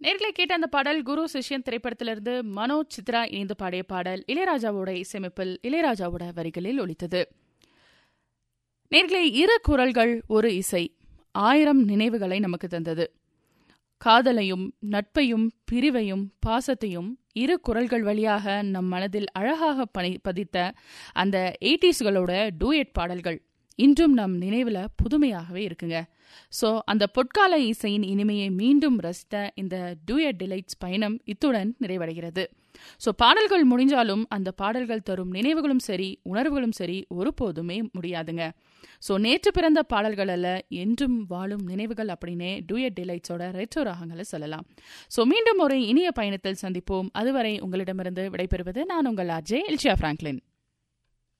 நேர்களை கேட்ட அந்த பாடல் குரு சிஷ்யன் திரைப்படத்திலிருந்து மனோஜ் சித்ரா இணைந்து பாடிய பாடல் இளையராஜாவோட இசையமைப்பில் இளையராஜாவோட வரிகளில் ஒலித்தது நேர்களை இரு குரல்கள் ஒரு இசை ஆயிரம் நினைவுகளை நமக்கு தந்தது காதலையும் நட்பையும் பிரிவையும் பாசத்தையும் இரு குரல்கள் வழியாக நம் மனதில் அழகாக பணி பதித்த அந்த எயிட்டிஸ்களோட டூயட் பாடல்கள் இன்றும் நம் நினைவில் புதுமையாகவே இருக்குங்க ஸோ அந்த பொற்கால இசையின் இனிமையை மீண்டும் ரசித்த இந்த டூயட் டிலைட்ஸ் பயணம் இத்துடன் நிறைவடைகிறது ஸோ பாடல்கள் முடிஞ்சாலும் அந்த பாடல்கள் தரும் நினைவுகளும் சரி உணர்வுகளும் சரி ஒருபோதுமே முடியாதுங்க ஸோ நேற்று பிறந்த பாடல்கள் அல்ல என்றும் வாழும் நினைவுகள் அப்படின்னே டூயட் டிலைட்ஸோட ரெட்ரோ ராகங்களை சொல்லலாம் ஸோ மீண்டும் ஒரு இனிய பயணத்தில் சந்திப்போம் அதுவரை உங்களிடமிருந்து விடைபெறுவது நான் உங்கள் ஆர்ஜே எல்ஷியா பிராங்க்லின்